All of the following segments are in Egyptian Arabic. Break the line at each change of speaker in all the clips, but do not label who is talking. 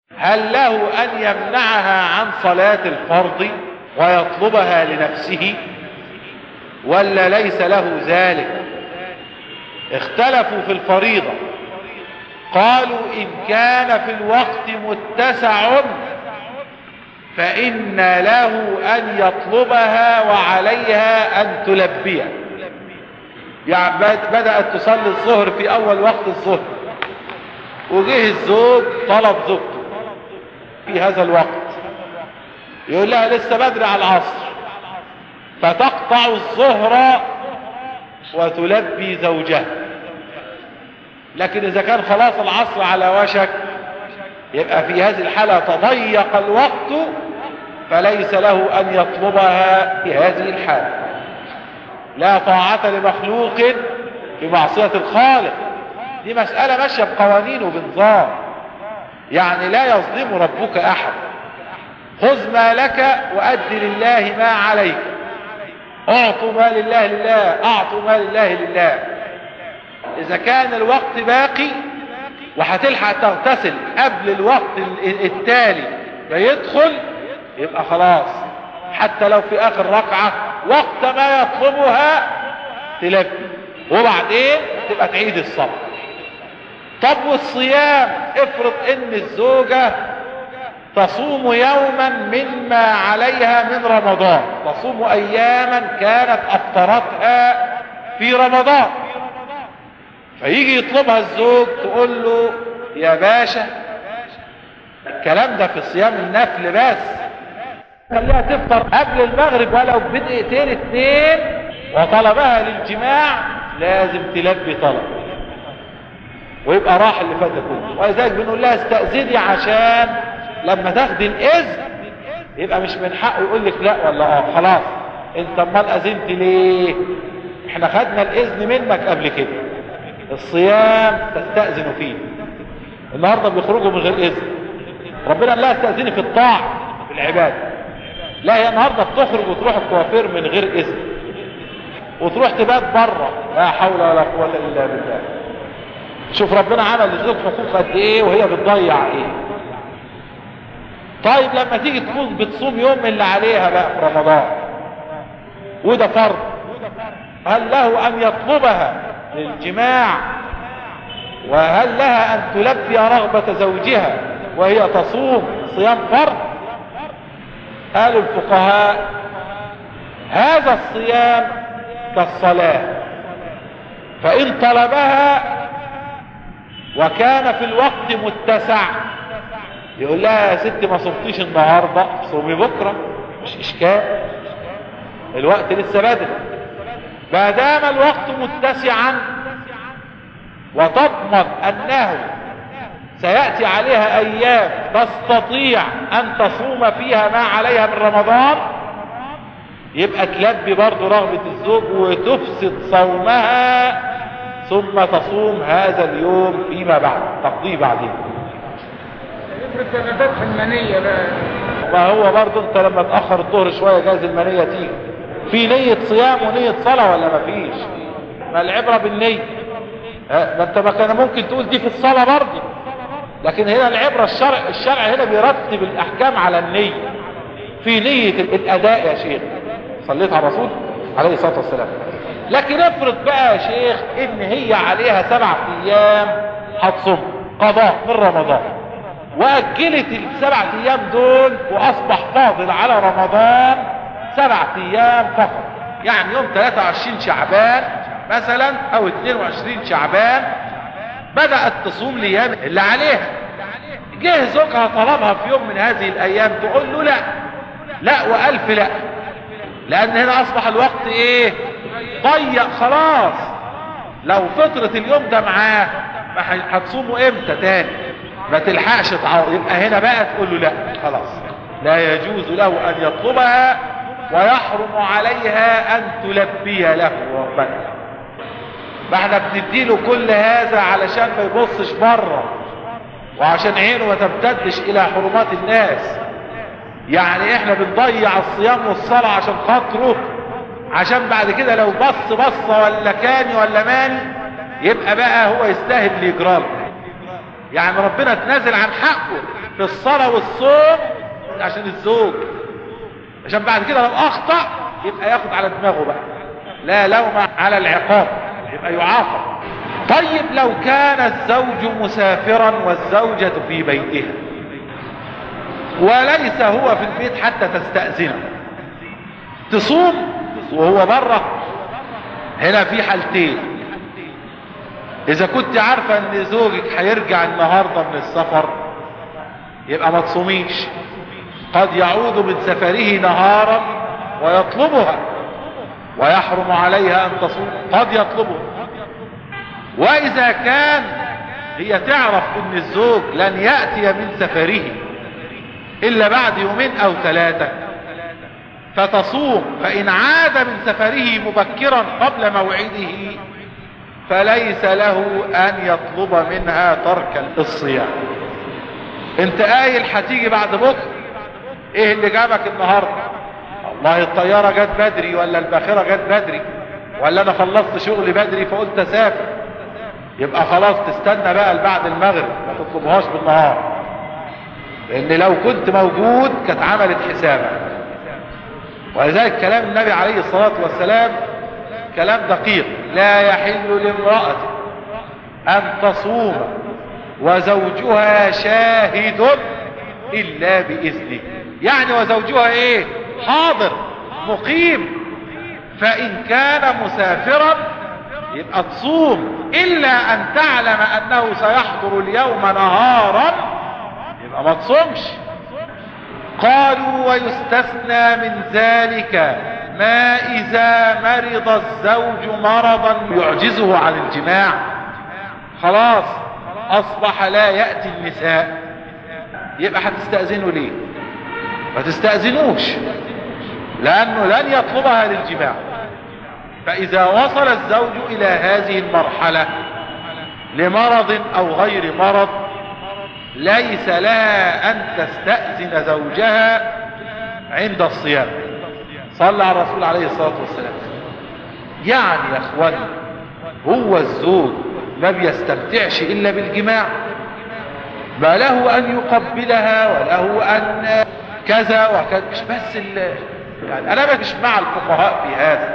هل له ان يمنعها عن صلاة الفرض ويطلبها لنفسه ولا ليس له ذلك اختلفوا في الفريضة قالوا ان كان في الوقت متسع فان له ان يطلبها وعليها ان تلبيه يعني بدأت تصلي الظهر في اول وقت الظهر وجه الزوج طلب زوجته في هذا الوقت يقول لها لسه بدري على العصر فتقطع الظهر وتلبي زوجها لكن اذا كان خلاص العصر على وشك يبقى في هذه الحالة تضيق الوقت فليس له ان يطلبها في هذه الحالة لا طاعة لمخلوق في معصية الخالق دي مسألة ماشية بقوانين وبنظام يعني لا يظلم ربك احد خذ ما لك وأد لله ما عليك اعطوا ما لله لله اعطوا ما لله لله اذا كان الوقت باقي وهتلحق تغتسل قبل الوقت التالي ما يدخل يبقى خلاص حتى لو في اخر ركعة وقت ما يطلبها تلبي وبعدين تبقى تعيد الصلاة طب والصيام افرض ان الزوجة تصوم يوما مما عليها من رمضان تصوم اياما كانت افطرتها في رمضان فيجي يطلبها الزوج تقول له يا باشا الكلام ده في صيام النفل بس خليها تفطر قبل المغرب ولو بدقيقتين اتنين وطلبها للجماع لازم تلبي طلب ويبقى راح اللي فات كله ولذلك بنقول لها استأذني عشان لما تاخدي الاذن يبقى مش من حقه يقول لك لا ولا اه خلاص انت امال اذنت ليه احنا خدنا الاذن منك قبل كده الصيام تستأذن فيه النهاردة بيخرجوا من غير اذن ربنا لا استأذني في الطاعة في العبادة لا هي النهاردة بتخرج وتروح الكوافير من غير اذن وتروح تبات بره لا حول ولا قوة الا بالله شوف ربنا عمل للزوج حقوق قد ايه وهي بتضيع ايه طيب لما تيجي تكون بتصوم يوم اللي عليها بقى في رمضان وده فرض هل له ان يطلبها للجماع وهل لها ان تلبي رغبة زوجها وهي تصوم صيام فرض قالوا الفقهاء هذا الصيام كالصلاة فان طلبها وكان في الوقت متسع يقول لها يا ست ما صمتيش النهاردة صومي بكرة مش اشكال الوقت لسه بدري ما دام الوقت متسعا وتضمن انه سيأتي عليها ايام تستطيع ان تصوم فيها ما عليها من رمضان يبقى تلبي برضو رغبة الزوج وتفسد صومها ثم تصوم هذا اليوم فيما بعد تقضيه بعدين
افرض انا فتح المنية بقى
ما هو برضو انت لما تأخر الظهر شوية جايز المنية تيجي في نية صيام ونية صلاة ولا ما فيش ما العبرة بالنية ها، ما انت ما كان ممكن تقول دي في الصلاة برضو لكن هنا العبرة الشرع الشرع هنا بيرتب الاحكام على النية في نية الاداء يا شيخ صليت على الرسول عليه الصلاة والسلام لكن افرض بقى يا شيخ ان هي عليها سبع ايام هتصوم قضاء من رمضان واجلت السبع ايام دول واصبح فاضل على رمضان سبع ايام فقط يعني يوم 23 شعبان مثلا او 22 شعبان بدأت تصوم الايام اللي عليها جه زوجها طلبها في يوم من هذه الايام تقول له لا لا والف لا لان هنا اصبح الوقت ايه ضيق خلاص لو فطرة اليوم ده معاه ما ح- هتصوموا امتى تاني ما تلحقش تعوض يبقى هنا بقى تقول له لا خلاص لا يجوز له ان يطلبها ويحرم عليها ان تلبي له ربنا ما احنا بنديله كل هذا علشان ما يبصش بره وعشان عينه ما تمتدش الى حرمات الناس يعني احنا بنضيع الصيام والصلاة عشان خاطره عشان بعد كده لو بص بصة ولا كاني ولا ماني يبقى بقى هو يستاهل اللي يجراله يعني ربنا تنازل عن حقه في الصلاة والصوم عشان الزوج عشان بعد كده لو اخطأ يبقى ياخد على دماغه بقى لا لوم على العقاب يبقى يعاقب طيب لو كان الزوج مسافرا والزوجة في بيتها وليس هو في البيت حتى تستأذنه تصوم وهو بره هنا في حالتين اذا كنت عارفة ان زوجك هيرجع النهاردة من السفر يبقى ما تصوميش قد يعود من سفره نهارا ويطلبها ويحرم عليها ان تصوم قد يطلبها واذا كان هي تعرف ان الزوج لن يأتي من سفره الا بعد يومين او ثلاثة فتصوم فان عاد من سفره مبكرا قبل موعده فليس له ان يطلب منها ترك الصيام انت قايل هتيجي بعد بكره ايه اللي جابك النهارده والله الطياره جت بدري ولا الباخره جت بدري ولا انا خلصت شغلي بدري فقلت اسافر يبقى خلاص تستنى بقى بعد المغرب ما تطلبهاش بالنهار لان لو كنت موجود كانت عملت حسابك ولذلك كلام النبي عليه الصلاة والسلام كلام دقيق لا يحل لامرأة ان تصوم وزوجها شاهد الا باذنه يعني وزوجها ايه حاضر مقيم فان كان مسافرا يبقى تصوم الا ان تعلم انه سيحضر اليوم نهارا يبقى ما تصومش قالوا ويستثنى من ذلك ما اذا مرض الزوج مرضا يعجزه عن الجماع خلاص اصبح لا يأتي النساء يبقى هتستأذنوا ليه ما تستأذنوش لانه لن يطلبها للجماع فاذا وصل الزوج الى هذه المرحلة لمرض او غير مرض ليس لها ان تستأذن زوجها عند الصيام صلى على الرسول عليه الصلاة والسلام يعني يا اخواني هو الزوج ما بيستمتعش الا بالجماع ما له ان يقبلها وله ان كذا وكذا مش بس ال... يعني انا مش مع الفقهاء في هذا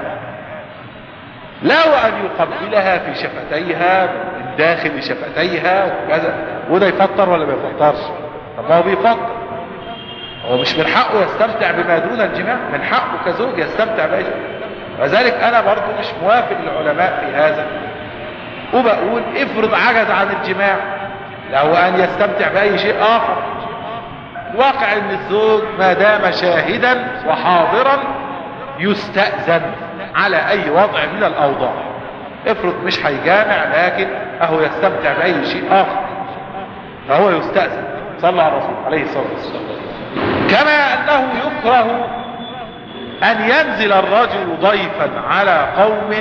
له ان يقبلها في شفتيها من داخل شفتيها وكذا وده يفطر ولا ما يفطرش طب ما هو بيفطر هو مش من حقه يستمتع بما دون الجماع من حقه كزوج يستمتع بأي وذلك انا برضو مش موافق العلماء في هذا وبقول افرض عجز عن الجماع له ان يستمتع باي شيء اخر الواقع ان الزوج ما دام شاهدا وحاضرا يستأذن على اي وضع من الاوضاع افرض مش هيجامع لكن اهو يستمتع باي شيء اخر فهو يستأذن صلى على الرسول عليه الصلاة والسلام كما انه يكره ان ينزل الرجل ضيفا على قوم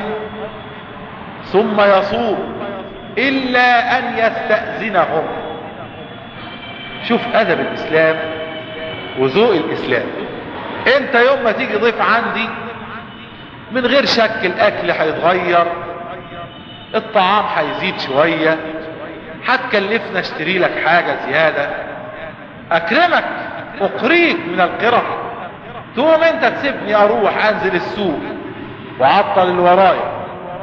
ثم يصوم الا ان يستأذنهم شوف ادب الاسلام وذوق الاسلام انت يوم ما تيجي ضيف عندي من غير شك الاكل هيتغير الطعام هيزيد شوية هتكلفنا اشتري لك حاجة زيادة اكرمك اقريك من القرى تقوم انت تسيبني اروح انزل السوق وعطل اللي ورايا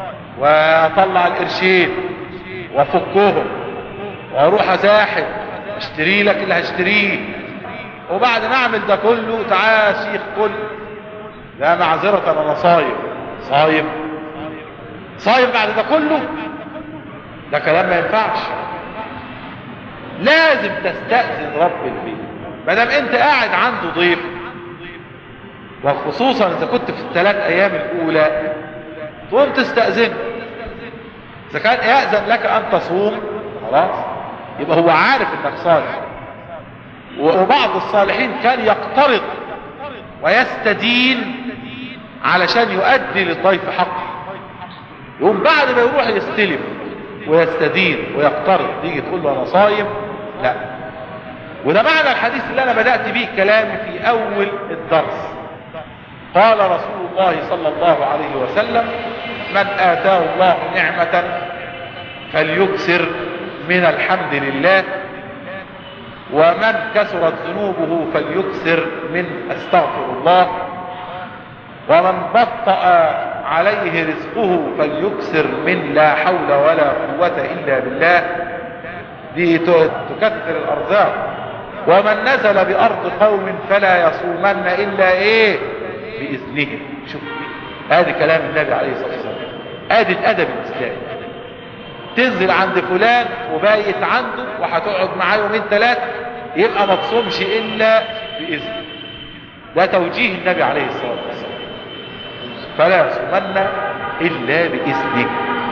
واطلع القرشين وافكهم واروح ازاحم اشتري لك اللي هشتريه وبعد ما اعمل ده كله تعال يا شيخ كل لا معذرة انا صايم صايم صايم بعد ده كله ده كلام ما ينفعش لازم تستأذن رب البيت ما دام انت قاعد عنده ضيف وخصوصا اذا كنت في الثلاث ايام الاولى تقوم تستأذن اذا كان يأذن لك ان تصوم خلاص يبقى هو عارف انك صالح وبعض الصالحين كان يقترض ويستدين علشان يؤدي للضيف حقه يقوم بعد ما يروح يستلم ويستدين ويقترض تيجي تقول له انا صايم لا وده معنى الحديث اللي انا بدأت بيه كلامي في اول الدرس قال رسول الله صلى الله عليه وسلم من اتاه الله نعمة فليكسر من الحمد لله ومن كثرت ذنوبه فليكثر من استغفر الله ومن بطأ عليه رزقه فليكثر من لا حول ولا قوة إلا بالله دي تكثر الأرزاق ومن نزل بأرض قوم فلا يصومن إلا إيه بإذنهم شوف هذه كلام النبي عليه الصلاة والسلام ادي الأدب الإسلامي تنزل عند فلان وبايت عنده وهتقعد معاه يومين ثلاثة يبقى ما تصومش إلا بإذنه ده توجيه النبي عليه الصلاة والسلام فلا يصومن إلا بإذنه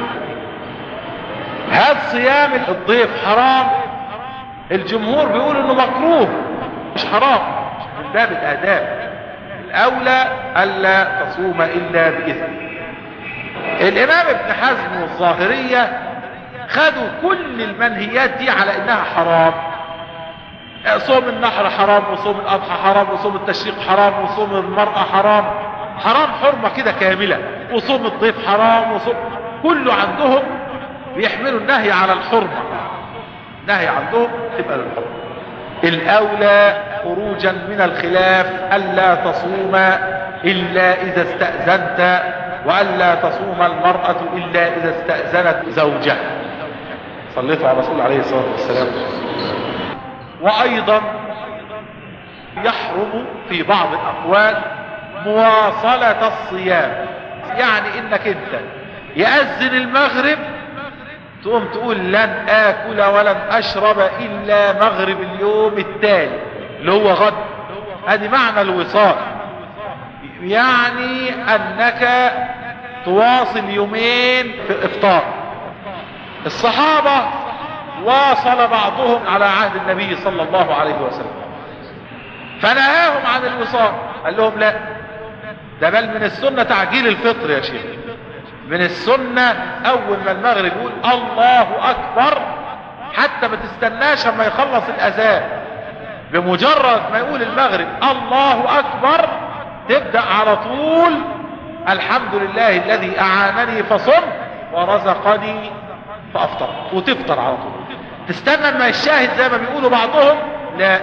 هذا صيام الضيف حرام الجمهور بيقول انه مكروه مش حرام من باب الاداب الاولى الا تصوم الا باذنه الامام ابن حزم والظاهرية خدوا كل المنهيات دي على انها حرام صوم النحر حرام وصوم الاضحى حرام وصوم التشريق حرام وصوم المرأة حرام حرام حرمة كده كاملة وصوم الضيف حرام وصوم كله عندهم بيحملوا النهي على الحرمة نهي عندهم تبقى للحرمة الاولى خروجا من الخلاف الا تصوم الا اذا استأذنت والا تصوم المرأة الا اذا استأذنت زوجها صليتوا على رسول عليه الصلاة والسلام وايضا يحرم في بعض الاقوال مواصلة الصيام يعني انك انت يأذن المغرب تقوم تقول لن اكل ولن اشرب الا مغرب اليوم التالي اللي هو غد هذه معنى الوصال يعني انك تواصل يومين في افطار الصحابة واصل بعضهم على عهد النبي صلى الله عليه وسلم فنهاهم عن الوصال قال لهم لا ده بل من السنة تعجيل الفطر يا شيخ من السنة اول ما المغرب يقول الله اكبر حتى ما تستناش اما يخلص الاذان بمجرد ما يقول المغرب الله اكبر تبدأ على طول الحمد لله الذي اعانني فصم ورزقني فافطر وتفطر على طول تستنى اما الشاهد زي ما بيقولوا بعضهم لا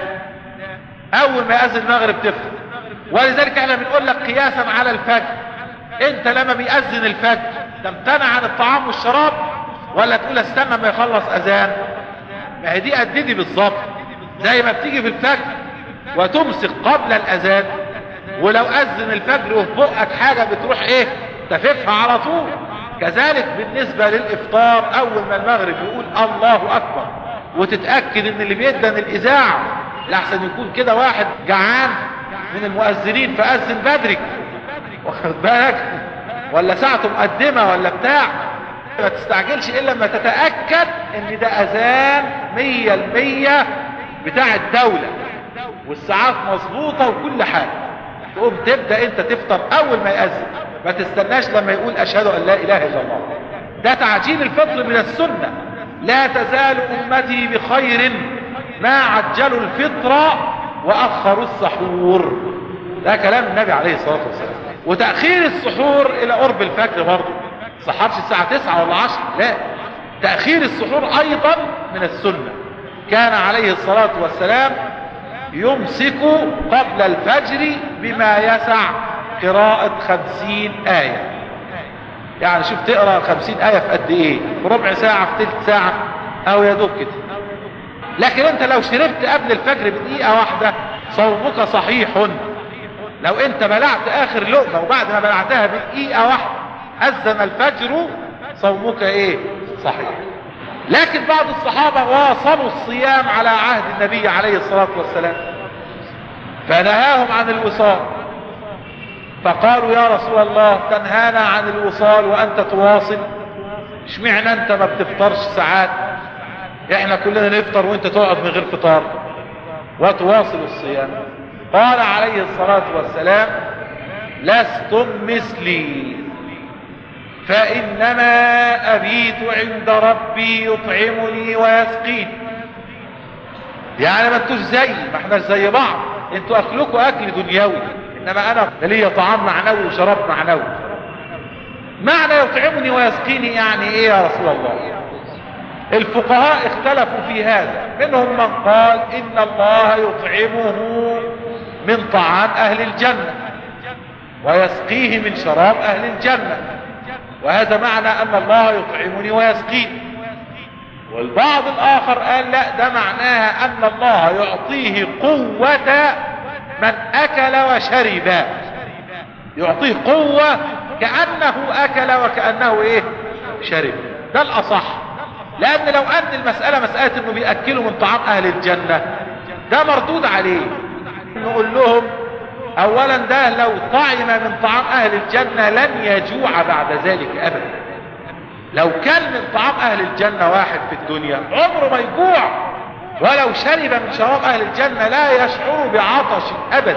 اول ما يأذن المغرب تفطر ولذلك احنا بنقول لك قياسا على الفجر انت لما بيأذن الفجر تمتنع عن الطعام والشراب ولا تقول استنى ما يخلص اذان ما هي دي قد دي بالظبط زي ما بتيجي في الفجر وتمسك قبل الاذان ولو اذن الفجر وفي بقك حاجة بتروح ايه تففها على طول كذلك بالنسبة للافطار اول ما المغرب يقول الله اكبر وتتأكد ان اللي بيدن الاذاعة لحسن يكون كده واحد جعان من المؤذنين فأذن بدري واخد بالك ولا ساعته مقدمة ولا بتاع ما تستعجلش الا لما تتأكد ان ده اذان مية المية بتاع الدولة والساعات مظبوطة وكل حاجة تقوم تبدأ انت تفطر اول ما يأذن ما تستناش لما يقول اشهد ان لا اله الا الله ده تعجيل الفطر من السنة لا تزال امتي بخير ما عجلوا الفطر واخروا السحور ده كلام النبي عليه الصلاة والسلام وتأخير السحور الى قرب الفجر برضه صحرش الساعة تسعة ولا عشر لا تأخير السحور ايضا من السنة كان عليه الصلاة والسلام يمسك قبل الفجر بما يسع قراءة خمسين آية يعني شوف تقرأ خمسين آية في قد ايه في ربع ساعة في تلت ساعة او يدوب كده لكن انت لو شربت قبل الفجر بدقيقة واحدة صومك صحيح لو انت بلعت اخر لقمة وبعد ما بلعتها بدقيقة واحدة اذن الفجر صومك ايه صحيح لكن بعض الصحابة واصلوا الصيام على عهد النبي عليه الصلاة والسلام فنهاهم عن الوصال فقالوا يا رسول الله تنهانا عن الوصال وانت تواصل اشمعنى انت ما بتفطرش ساعات احنا كلنا نفطر وانت تقعد من غير فطار وتواصل الصيام قال عليه الصلاة والسلام لستم مثلي فإنما أبيت عند ربي يطعمني ويسقيني يعني ما انتوش زي ما احنا زي بعض انتوا اكلكم اكل دنيوي انما انا ليا طعام معنوي وشراب معنوي معنى يطعمني ويسقيني يعني ايه يا رسول الله الفقهاء اختلفوا في هذا منهم من قال ان الله يطعمه من طعام اهل الجنة ويسقيه من شراب اهل الجنة وهذا معنى ان الله يطعمني ويسقيني والبعض الاخر قال لا ده معناها ان الله يعطيه قوة من اكل وشرب يعطيه قوة كأنه اكل وكأنه ايه شرب ده الاصح لان لو ان المسألة مسألة انه بيأكلوا من طعام اهل الجنة ده مردود عليه نقول لهم اولا ده لو طعم من طعام اهل الجنة لن يجوع بعد ذلك ابدا لو كان من طعام اهل الجنة واحد في الدنيا عمره ما يجوع ولو شرب من شراب اهل الجنة لا يشعر بعطش ابدا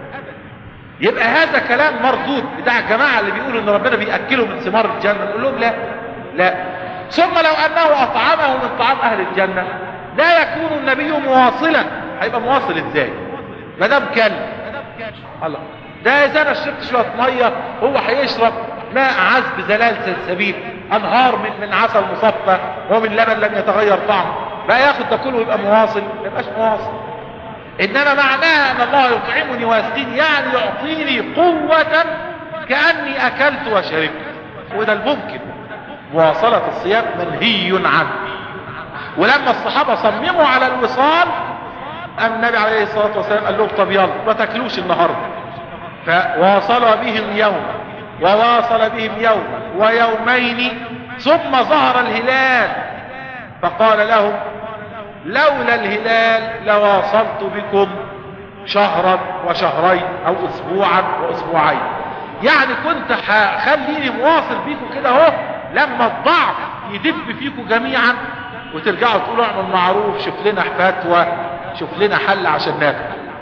يبقى هذا كلام مردود بتاع الجماعة اللي بيقولوا ان ربنا بيأكلهم من ثمار الجنة نقول لهم لا لا ثم لو انه اطعمه من طعام اهل الجنة لا يكون النبي مواصلا هيبقى مواصل ازاي ما دام كلب الله ده اذا انا شربت شويه ميه هو هيشرب ماء عذب زلال سلسبيل انهار من من عسل مصفى ومن لبن لم يتغير طعمه بقى ياخد ده كله ويبقى مواصل ما يبقاش مواصل انما معناها ان الله يطعمني ويسقيني يعني يعطيني قوة كأني اكلت وشربت وده الممكن مواصلة الصيام منهي عنه ولما الصحابة صمموا على الوصال النبي عليه الصلاة والسلام قال لهم طب يلا ما تاكلوش النهاردة فواصل بهم يوم وواصل بهم يوم ويومين ثم ظهر الهلال فقال لهم لولا الهلال لواصلت بكم شهرا وشهرين او اسبوعا واسبوعين يعني كنت خليني مواصل بيكم كده اهو لما الضعف يدب فيكم جميعا وترجعوا تقولوا اعمل معروف شوف لنا فتوى شوف لنا حل عشان ناكل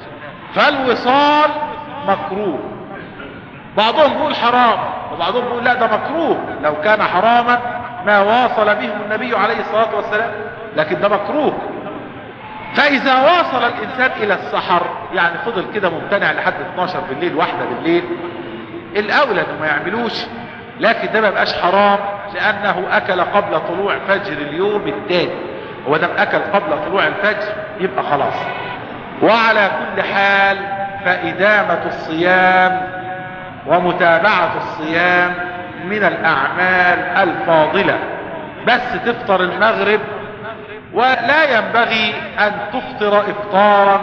فالوصال مكروه بعضهم بيقول حرام وبعضهم بيقول لا ده مكروه لو كان حراما ما واصل بهم النبي عليه الصلاة والسلام لكن ده مكروه فاذا واصل الانسان الى السحر يعني فضل كده ممتنع لحد 12 بالليل واحدة بالليل الاولى انه ما يعملوش لكن ده ما بقاش حرام لانه اكل قبل طلوع فجر اليوم التالي هو دام اكل قبل طلوع الفجر يبقى خلاص وعلى كل حال فادامة الصيام ومتابعة الصيام من الاعمال الفاضلة بس تفطر المغرب ولا ينبغي ان تفطر افطارا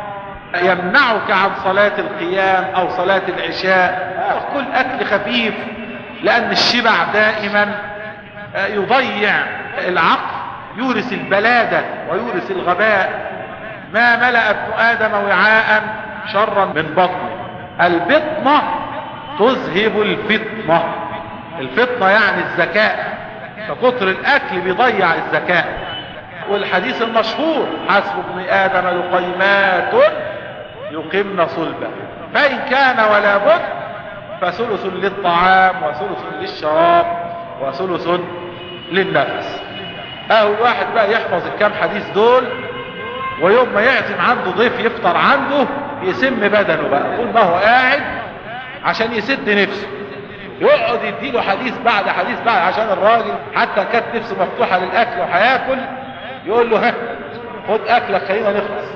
يمنعك عن صلاة القيام او صلاة العشاء كل اكل خفيف لان الشبع دائما يضيع العقل يورث البلادة ويورث الغباء ما ملأ ابن ادم وعاء شرا من بطنه البطنة تذهب الفطنة الفطنة يعني الذكاء فكتر الاكل بيضيع الذكاء والحديث المشهور حسب ابن ادم لقيمات يقمن صلبه فان كان ولا بد فثلث للطعام وثلث للشراب وثلث للنفس اهو الواحد بقى يحفظ الكام حديث دول ويوم ما يعزم عنده ضيف يفطر عنده يسم بدنه بقى طول ما هو قاعد عشان يسد نفسه يقعد يديله حديث بعد حديث بعد عشان الراجل حتى كانت نفسه مفتوحة للاكل وهياكل يقول له ها خد اكلك خلينا نخلص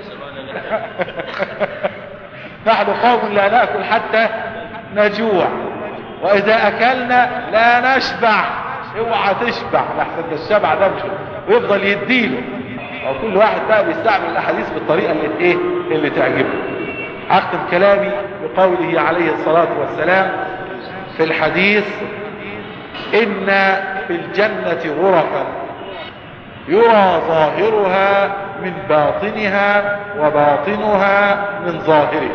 نحن قوم لا ناكل حتى نجوع واذا اكلنا لا نشبع اوعى تشبع لحسن الشبع ده مش ويفضل يديله او كل واحد بقى بيستعمل الاحاديث بالطريقه اللي ايه اللي تعجبه اختم كلامي بقوله عليه الصلاه والسلام في الحديث ان في الجنه غرفا يرى ظاهرها من باطنها وباطنها من ظاهرها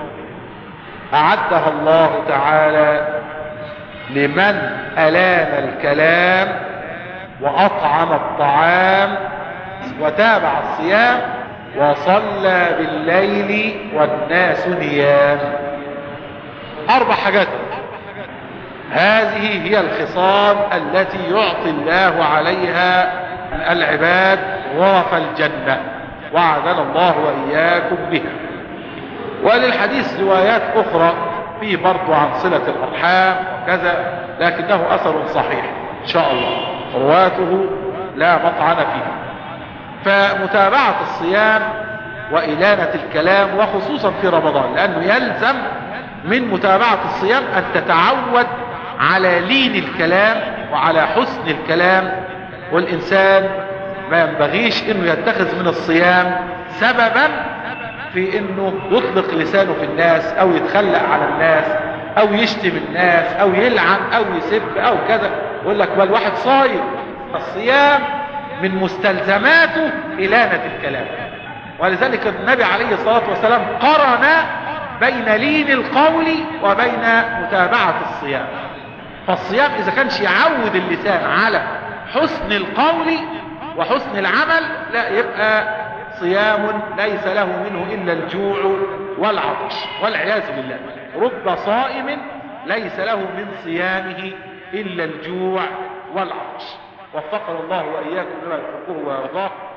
اعدها الله تعالى لمن الام الكلام واطعم الطعام وتابع الصيام وصلى بالليل والناس نيام اربع حاجات هذه هي الخصال التي يعطي الله عليها العباد غرف الجنة وعدنا الله وإياكم بها وللحديث روايات أخرى فيه برضو عن صلة الأرحام وكذا لكنه أثر صحيح إن شاء الله رواته لا مطعن فيه فمتابعة الصيام وإلانة الكلام وخصوصا في رمضان لأنه يلزم من متابعة الصيام أن تتعود على لين الكلام وعلى حسن الكلام والإنسان ما ينبغيش أنه يتخذ من الصيام سببا في أنه يطلق لسانه في الناس أو يتخلق على الناس أو يشتم الناس أو يلعن أو يسب أو كذا يقول لك بل واحد صايم الصيام من مستلزماته إلانة الكلام ولذلك النبي عليه الصلاة والسلام قرن بين لين القول وبين متابعة الصيام فالصيام إذا كانش يعود اللسان على حسن القول وحسن العمل لا يبقى صيام ليس له منه إلا الجوع والعطش والعياذ بالله رب صائم ليس له من صيامه إلا الجوع والعطش وفقنا الله وإياكم لما يحبه ويرضاه